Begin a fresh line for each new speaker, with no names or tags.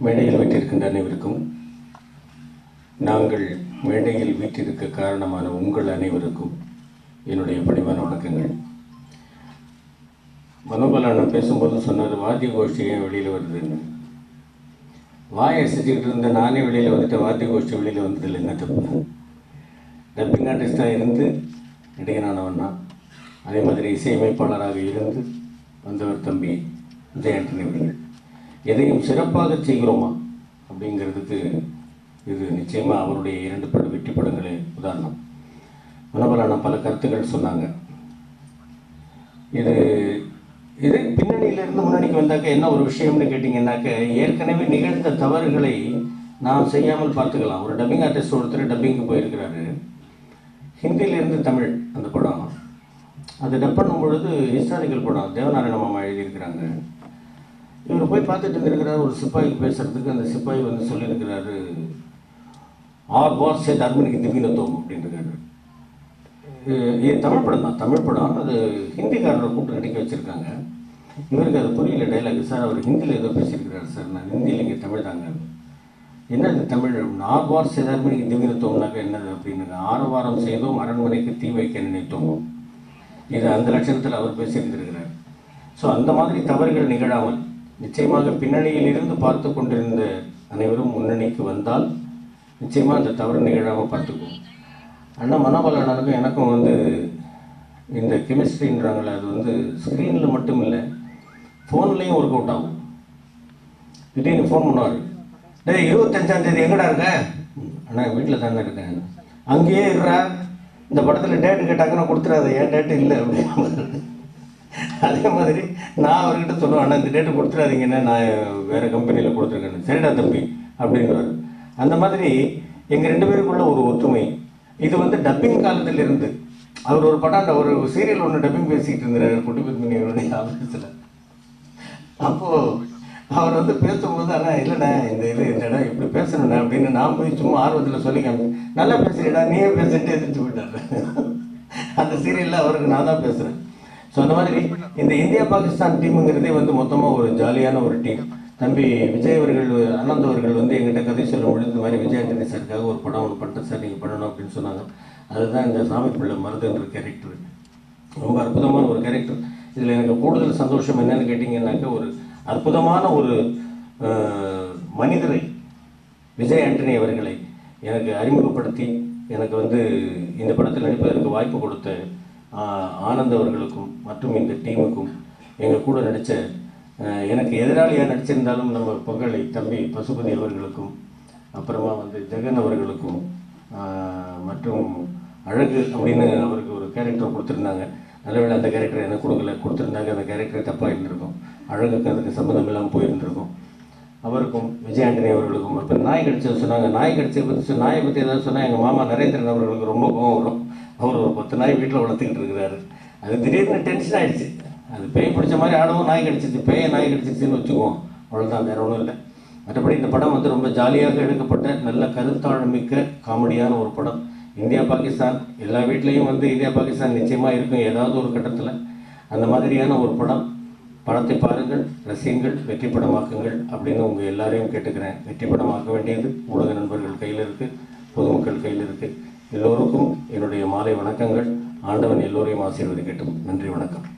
மேடையில் வீட்டிருக்கின்ற அனைவருக்கும் நாங்கள் மேடையில் வீட்டிருக்க காரணமான உங்கள் அனைவருக்கும் என்னுடைய பணிவான வணக்கங்கள் மனோபலானம் பேசும்போது சொன்னார் வாத்திய கோஷ்டி ஏன் வெளியில் வருதுன்னு வாயை அசைச்சிக்கிட்டு இருந்த நானே வெளியில் வந்துட்டு வாத்திய கோஷ்டி வெளியில் வந்ததில்லை என்ன தப்பு டப்பிங் ஆர்டிஸ்டாக இருந்து நடிகனானவன் தான் அதே மாதிரி இசையமைப்பாளராக இருந்து வந்தவர் தம்பி விஜய் ஆண்டனி அவர்கள் எதையும் சிறப்பாக செய்கிறோமா அப்படிங்கிறதுக்கு இது நிச்சயமாக அவருடைய இரண்டு பட வெற்றி படங்களே உதாரணம் மனபலான பல கருத்துக்கள் சொன்னாங்க இது இது பின்னணியிலிருந்து முன்னணிக்கு வந்தாக்க என்ன ஒரு விஷயம்னு கேட்டிங்கன்னாக்க ஏற்கனவே நிகழ்ந்த தவறுகளை நாம் செய்யாமல் பார்த்துக்கலாம் ஒரு டப்பிங் ஆர்டிஸ்ட் ஒருத்தர் டப்பிங்க்கு போயிருக்கிறாரு ஹிந்தியிலேருந்து தமிழ் அந்த படம் அது டப் பண்ணும் பொழுது ஹிஸ்டாரிக்கல் படம் தேவநாராயண மாமா எழுதியிருக்கிறாங்க இவர் போய் பார்த்துட்டு இருந்திருக்கிறார் ஒரு சிப்பாய்க்கு பேசுறதுக்கு அந்த சிப்பாய் வந்து சொல்லியிருக்கிறாரு ஆர் வார் சே தர்மனிக்கு திவ்யனத்துவம் அப்படின்றாரு இது தமிழ் படம் தான் தமிழ் படம் அது ஹிந்திக்காரரை கூப்பிட்டு நடிக்க வச்சுருக்காங்க இவருக்கு அது புரியல டைலாக் சார் அவர் ஹிந்தியில் ஏதோ பேசியிருக்கிறார் சார் நான் ஹிந்தியில் இங்கே தமிழ் தாங்க என்னது தமிழ் ஆர்வார் சேதார்மணிக்கு திவ்யனத்துவம்னாக்க என்னது அப்படின்னு ஆரவாரம் செய்தோம் அரண்மனைக்கு தீ வைக்க நினைத்தோம் இது அந்த லட்சணத்தில் அவர் பேசியிருந்திருக்கிறார் ஸோ அந்த மாதிரி தவறுகள் நிகழாமல் நிச்சயமாக பின்னணியில் இருந்து பார்த்து கொண்டிருந்த அனைவரும் முன்னணிக்கு வந்தால் நிச்சயமாக அந்த தவறு நிகழாமல் பார்த்துக்குவோம் அண்ணா மனோபலனுக்கும் எனக்கும் வந்து இந்த கெமிஸ்ட்ரின்றாங்களே அது வந்து ஸ்க்ரீனில் மட்டும் இல்லை ஃபோன்லேயும் ஒர்க் அவுட் ஆகும் திடீர்னு ஃபோன் பண்ணுவார் டேய் இருபத்தஞ்சாம் தேதி எங்கடா இருக்க அண்ணா வீட்டில் தானே இருக்கேன் அங்கேயே இருறா இந்த படத்தில் டேட்டு கேட்டாங்கன்னா கொடுத்துறாத ஏன் டேட்டு இல்லை அப்படின்னு அதே மாதிரி நான் அவர்கிட்ட சொல்லுவேன் அண்ணா இந்த டேட்டு கொடுத்துறாதீங்கண்ணே நான் வேறு கம்பெனியில் கொடுத்துருக்கேன் சரிடா தம்பி அப்படின்றாரு அந்த மாதிரி எங்கள் ரெண்டு பேருக்குள்ள ஒரு ஒற்றுமை இது வந்து டப்பிங் காலத்தில் இருந்து அவர் ஒரு படம் ஒரு சீரியல் ஒன்று டப்பிங் பேசிக்கிட்டு இருந்தார் குட்டி பத்மினியோடைய ஆஃபீஸில் அப்போது அவர் வந்து பேசும்போது ஆனால் இல்லைண்ணே இந்த இது இந்த இடம் இப்படி பேசணுண்ணே அப்படின்னு நான் போய் சும்மா ஆர்வத்தில் சொல்லி காமி நல்லா பேசுகிறேடா நீயே பேசிட்டு எதிர்த்து போயிட்டாரு அந்த சீரியலில் அவருக்கு நான் தான் பேசுகிறேன் ஸோ அந்த மாதிரி இந்த இந்தியா பாகிஸ்தான் டீமுங்கிறதே வந்து மொத்தமாக ஒரு ஜாலியான ஒரு டீம் தம்பி விஜய் அவர்கள் அனந்த் அவர்கள் வந்து எங்கிட்ட கதை சொல்லும் பொழுது இந்த மாதிரி விஜய் ஆண்டனி சாருக்காக ஒரு படம் ஒன்று பண்ணிட்டு சார் நீங்கள் பண்ணணும் அப்படின்னு சொன்னாங்க அதுதான் இந்த சாமி பிள்ளை மருதுன்ற கேரக்டர் ரொம்ப அற்புதமான ஒரு கேரக்டர் இதில் எனக்கு கூடுதல் சந்தோஷம் என்னன்னு கேட்டிங்கன்னாக்க ஒரு அற்புதமான ஒரு அஹ், மனிதரை விஜய் ஆண்டனி அவர்களை எனக்கு அறிமுகப்படுத்தி எனக்கு வந்து இந்த படத்தில் நடிப்பதற்கு வாய்ப்பு கொடுத்த ஆஹ், ஆனந்த் அவர்களுக்கும் மற்றும் இந்த டீமுக்கும் எங்கள் கூட நடித்த எனக்கு எதிராளியாக நடிச்சிருந்தாலும் நம்ம பொங்கலை தம்பி பசுபதி அவர்களுக்கும் அப்புறமா வந்து ஜெகன் அவர்களுக்கும் ஆஹ், மற்றும் அழகு அப்படின்னு அவருக்கு ஒரு கேரக்டர் கொடுத்துருந்தாங்க நல்லவேளை அந்த கேரக்டர் எனக்கு கொடுக்கல கொடுத்துருந்தாங்க அந்த கேரக்டர் தப்பாக இருந்திருக்கும் அழகுக்கு அதுக்கு சம்மந்தம் இல்லாமல் போயிருந்திருக்கும் அவருக்கும் விஜய் ஆண்டனி அவர்களுக்கும் இப்போ நாய் கடிச்சது சொன்னாங்க நாய் கடிச்சதை பற்றி சொ- நாயை பற்றி ஏதாவது சொன்னால் எங்கள் மாமா நரேந்திரன் அவர்களுக்கு ரொம்ப கோவம் வரும் அவர் ஒரு பத்து நாய் வீட்டில் வளர்த்துக்கிட்டு இருக்கிறாரு அது திடீர்னு டென்ஷன் ஆயிடுச்சு அது பேய் பிடிச்ச மாதிரி ஆடவும் நாய் கடிச்சிச்சு பேய நாய் கடிச்சிச்சுன்னு வச்சுக்குவோம் அவ்வளோதான் வேற ஒன்றும் இல்லை மற்றபடி இந்த படம் வந்து ரொம்ப ஜாலியாக எடுக்கப்பட்ட நல்ல கருத்தாழமிக்க காமெடியான ஒரு படம் இந்தியா பாகிஸ்தான் எல்லா வீட்லேயும் வந்து இந்தியா பாகிஸ்தான் நிச்சயமாக இருக்கும் ஏதாவது ஒரு கட்டத்தில் அந்த மாதிரியான ஒரு படம் படத்தை பாருங்கள் ரசியுங்கள் வெற்றி படமாக்குங்கள் அப்படின்னு உங்கள் எல்லாரையும் கேட்டுக்கிறேன் வெற்றி படமாக்க வேண்டியது ஊடக நண்பர்கள் கையில் இருக்குது பொதுமக்கள் கையில் இருக்குது எல்லோருக்கும் என்னுடைய மாலை வணக்கங்கள் ஆண்டவன் எல்லோரையும் ஆசீர்வதிக்கட்டும் நன்றி வணக்கம்